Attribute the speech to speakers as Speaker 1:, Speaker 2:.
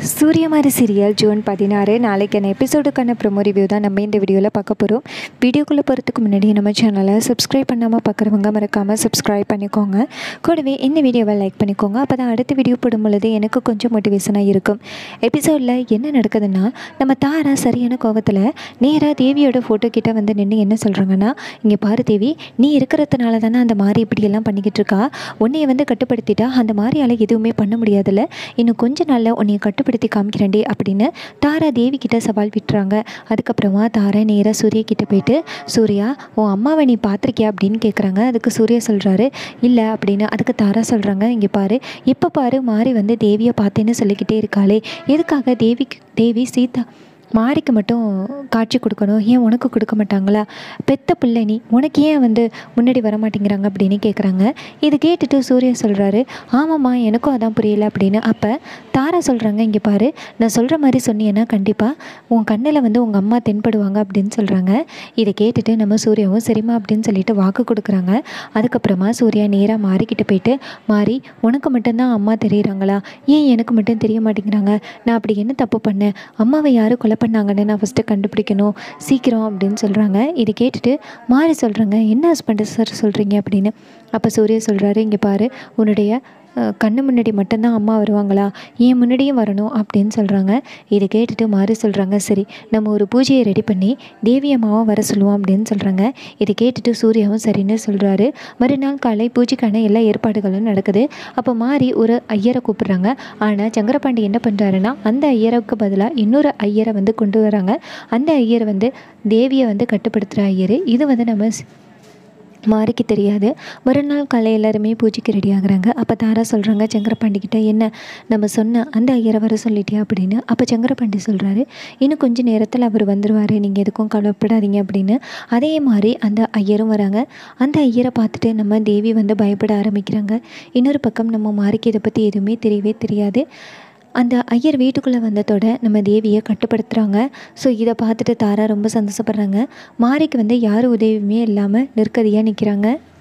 Speaker 1: சூரியமாரி serial June பதினாறு நாளைக்கான எபிசோடுக்கான promo review தான் நம்ம இந்த வீடியோவில் பார்க்க போகிறோம் வீடியோக்குள்ளே போகிறதுக்கு முன்னாடி நம்ம சேனலை சப்ஸ்கிரைப் பண்ணாமல் பார்க்குறவங்க மறக்காமல் சப்ஸ்கிரைப் பண்ணிக்கோங்க கூடவே இந்த வீடியோவை லைக் பண்ணிக்கோங்க அப்போ தான் அடுத்த வீடியோ போடும் பொழுது எனக்கு கொஞ்சம் மோட்டிவேஷனாக இருக்கும் எபிசோடில் என்ன நடக்குதுன்னா நம்ம தாரா சரியான கோவத்தில் நேராக தேவியோட ஃபோட்டோ கிட்ட வந்து நின்று என்ன சொல்கிறாங்கன்னா இங்கே பாரு தேவி நீ இருக்கிறதுனால தானே அந்த மாதிரி இப்படியெல்லாம் பண்ணிக்கிட்டு இருக்கா உன்னைய வந்து கட்டுப்படுத்திட்டா அந்த மாதிரியால் எதுவுமே பண்ண முடியாதுல்ல இன்னும் கொஞ்ச நாளில் உன்னைய கட்டுப்படுத்தி காமிக்கிறேன்டி அப்படின்னு தாரா தேவி கிட்ட சவால் விட்டுறாங்க அதுக்கப்புறமா தாரா நேராக சூர்யா கிட்ட போயிட்டு சூர்யா உன் அம்மாவை நீ பார்த்துருக்கியா அப்படின்னு கேட்குறாங்க அதுக்கு சூர்யா சொல்கிறாரு இல்லை அப்படின்னு அதுக்கு தாரா சொல்கிறாங்க இங்கே பாரு இப்போ பாரு மாறி வந்து தேவியை பார்த்தேன்னு சொல்லிக்கிட்டே இருக்காளே எதுக்காக தேவிக்கு தேவி சீதா மாரிக்கு மட்டும் காட்சி கொடுக்கணும் ஏன் உனக்கு கொடுக்க மாட்டாங்களா பெத்த பிள்ளை நீ உனக்கு ஏன் வந்து முன்னாடி வர மாட்டேங்கிறாங்க அப்படின்னு கேட்குறாங்க இது கேட்டுட்டு சூர்யா சொல்கிறாரு ஆமாம்மா எனக்கும் அதான் புரியல அப்படின்னு அப்போ தாரா சொல்கிறாங்க இங்கே பாரு நான் சொல்கிற மாதிரி சொன்னீங்கன்னா கண்டிப்பாக உன் கண்ணில் வந்து உங்கள் அம்மா தென்படுவாங்க அப்படின்னு சொல்கிறாங்க இதை கேட்டுட்டு நம்ம சூர்யாவும் சரிம்மா அப்படின்னு சொல்லிட்டு வாக்கு கொடுக்குறாங்க அதுக்கப்புறமா சூர்யா நேராக மாறிக்கிட்டு போயிட்டு மாறி உனக்கு மட்டும்தான் அம்மா தெரியுறாங்களா ஏன் எனக்கு மட்டும் தெரிய மாட்டேங்கிறாங்க நான் அப்படி என்ன தப்பு பண்ணேன் அம்மாவை யாரும் கொலை பண்ணாங்கன்னு நான் ஃபஸ்ட்டு கண்டுபிடிக்கணும் சீக்கிரம் அப்படின்னு சொல்கிறாங்க இதை கேட்டுட்டு மாறி சொல்கிறாங்க என்ன ஹஸ்பண்ட் சார் சொல்கிறீங்க அப்படின்னு அப்போ சூர்யா சொல்கிறாரு இங்கே பாரு உன்னுடைய அஹ், கண்ணு முன்னாடி மட்டும்தான் அம்மா வருவாங்களா ஏன் முன்னாடியும் வரணும் அப்படின்னு சொல்கிறாங்க இதை கேட்டுட்டு மாறி சொல்கிறாங்க சரி நம்ம ஒரு பூஜையை ரெடி பண்ணி தேவி அம்மாவை வர சொல்லுவோம் அப்படின்னு சொல்கிறாங்க இதை கேட்டுட்டு சூர்யாவும் சரின்னு சொல்கிறாரு மறுநாள் காலை பூஜைக்கான எல்லா ஏற்பாடுகளும் நடக்குது அப்போ மாறி ஒரு ஐயரை கூப்பிடுறாங்க ஆனால் சங்கரபாண்டி என்ன பண்ணுறாருன்னா அந்த ஐயருக்கு பதிலாக இன்னொரு ஐயரை வந்து கொண்டு வராங்க அந்த ஐயர் வந்து தேவியை வந்து கட்டுப்படுத்துகிற ஐயர் இது வந்து நம்ம ஸ்- மாறிக்கு தெரியாது மறுநாள் காலை எல்லாருமே பூஜைக்கு ரெடி ஆகுறாங்க அப்போ தாரா சொல்கிறாங்க சங்கரபாண்டி கிட்ட என்ன நம்ம சொன்ன அந்த ஐயரை வர சொல்லிட்டியா அப்படின்னு அப்போ சங்கரபாண்டி சொல்கிறாரு இன்னும் கொஞ்ச நேரத்தில் அவர் வந்துடுவார் நீங்கள் எதுக்கும் கவலைப்படாதீங்க அப்படின்னு அதே மாதிரி அந்த ஐயரும் வராங்க அந்த ஐயரை பார்த்துட்டு நம்ம தேவி வந்து பயப்பட ஆரம்பிக்கிறாங்க இன்னொரு பக்கம் நம்ம மாறிக்கு இதை பற்றி எதுவுமே தெரியவே தெரியாது அந்த ஐயர் வீட்டுக்குள்ளே வந்ததோட நம்ம தேவியை கட்டுப்படுத்துகிறாங்க ஸோ இதை பார்த்துட்டு தாரா ரொம்ப சந்தோஷப்படுறாங்க மாரிக்கு வந்து யார் உதவியுமே இல்லாமல் நிற்கதியாக நிற்கிறாங்க